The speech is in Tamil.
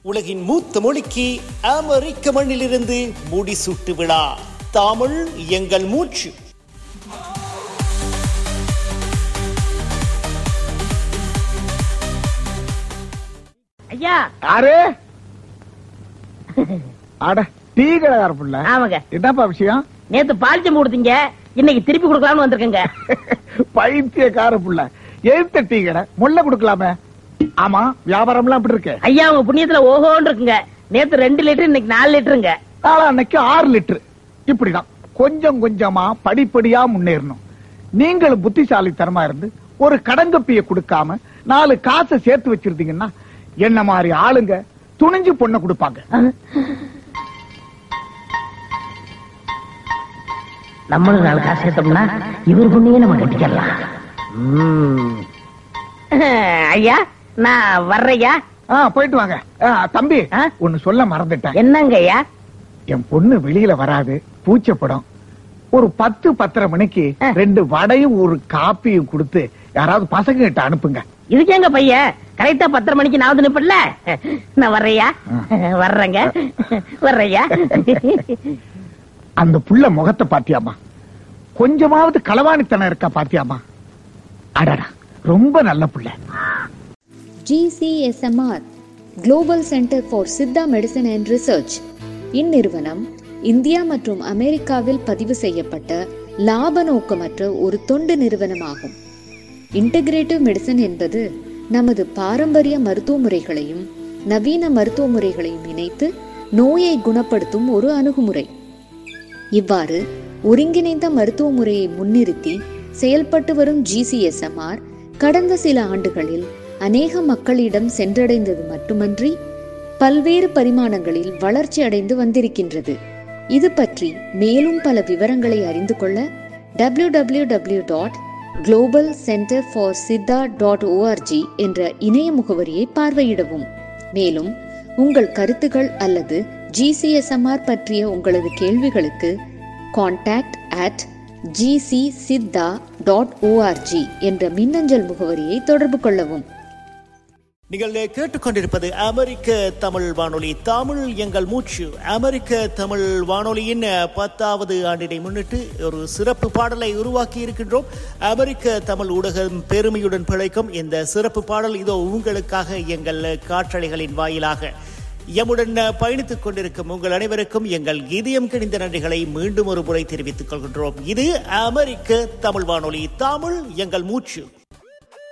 உலகின் மூத்த மொழிக்கு அமெரிக்க மண்ணிலிருந்து முடிசூட்டு விழா தமிழ் எங்கள் மூச்சு ஐயா யாரு அட டீ கடைக்கார புள்ள ஆமாங்க என்னப்பா விஷயம் நேத்து பாலிச்சம் கொடுத்தீங்க இன்னைக்கு திருப்பி கொடுக்கலாம்னு வந்திருக்கேங்க பைத்தியக்கார புள்ள எழுத்த டீ கடை முல்ல கொடுக்கலாமே ஆமா வியாபாரம்லாம் எப்படி இருக்கு ஐயா உங்க புண்ணியத்துல ஓஹோன்னு இருக்குங்க நேத்து ரெண்டு லிட்டர் இன்னைக்கு நாலு லிட்டருங்க நாளா அன்னைக்கு ஆறு லிட்டர் இப்படிதான் கொஞ்சம் கொஞ்சமா படிப்படியா முன்னேறணும் நீங்களும் புத்திசாலித்தனமா இருந்து ஒரு கடங்கப்பிய கொடுக்காம நாலு காசை சேர்த்து வச்சிருந்தீங்கன்னா என்ன மாதிரி ஆளுங்க துணிஞ்சு பொண்ணை கொடுப்பாங்க நம்மளும் நாலு காசு சேர்த்தோம்னா இவர் புண்ணியே நம்ம கட்டிக்கலாம் ஐயா நான் வர்றையா ஆ, போயிட்டு வாங்க ஆ, தம்பி ஆ? ஒன்னு சொல்ல மறந்துட்டேன் என்னங்க ஐயா என் பொண்ணு வெளியில வராது பூச்சப்படும் ஒரு பத்து பத்தரை மணிக்கு ஆ. ரெண்டு வடையும் ஒரு காப்பியும் கொடுத்து யாராவது பசங்க கிட்ட அனுப்புங்க இதுக்கு எங்க பையன் கரெக்டா பத்தரை மணிக்கு நான் வந்து நிப்பல நான் வர்றையா வர்றேங்க வர்றையா அந்த புள்ள முகத்தை பாத்தியாமா கொஞ்சமாவது களவாணித்தனம் இருக்கா பாத்தியாமா அடடா ரொம்ப நல்ல புள்ள GCSMR global centre for Siddha medicine and research இந்நிறுவனம் இந்தியா மற்றும் அமெரிக்காவில் பதிவு செய்யப்பட்ட லாப நோக்கமற்ற ஒரு தொண்டு நிறுவனமாகும் இன்டகிரேட்டிவ் மெடிசன் என்பது நமது பாரம்பரிய மருத்துவ முறைகளையும் நவீன மருத்துவ முறைகளையும் இணைத்து நோயை குணப்படுத்தும் ஒரு அணுகுமுறை இவ்வாறு ஒருங்கிணைந்த மருத்துவ முறையை முன்னிறுத்தி செயல்பட்டு வரும் ஜிசிஎஸ்எம்ஆர் கடந்த சில ஆண்டுகளில் அநேக மக்களிடம் சென்றடைந்தது மட்டுமன்றி பல்வேறு பரிமாணங்களில் வளர்ச்சி அடைந்து வந்திருக்கின்றது இது பற்றி மேலும் பல விவரங்களை அறிந்து கொள்ள W W W dot global centre for Siddha dot ORG என்ற இணைய முகவரியை பார்வையிடவும் மேலும் உங்கள் கருத்துகள் அல்லது ஜிசிஎஸ்எம்ஆர் பற்றிய உங்களது கேள்விகளுக்கு contact at GC Siddha dot ORG என்ற மின்னஞ்சல் முகவரியை தொடர்பு கொள்ளவும் நீங்கள் கேட்டுக்கொண்டிருப்பது அமெரிக்க தமிழ் வானொலி தமிழ் எங்கள் மூச்சு அமெரிக்க தமிழ் வானொலியின் பத்தாவது ஆண்டினை முன்னிட்டு ஒரு சிறப்பு பாடலை உருவாக்கி இருக்கின்றோம் அமெரிக்க தமிழ் ஊடகம் பெருமையுடன் பிழைக்கும் இந்த சிறப்பு பாடல் இதோ உங்களுக்காக எங்கள் காற்றலைகளின் வாயிலாக எம்முடன் பயணித்துக் கொண்டிருக்கும் உங்கள் அனைவருக்கும் எங்கள் இதயம் கிணிந்த நன்றிகளை மீண்டும் ஒரு முறை தெரிவித்துக் கொள்கின்றோம் இது அமெரிக்க தமிழ் வானொலி தமிழ் எங்கள் மூச்சு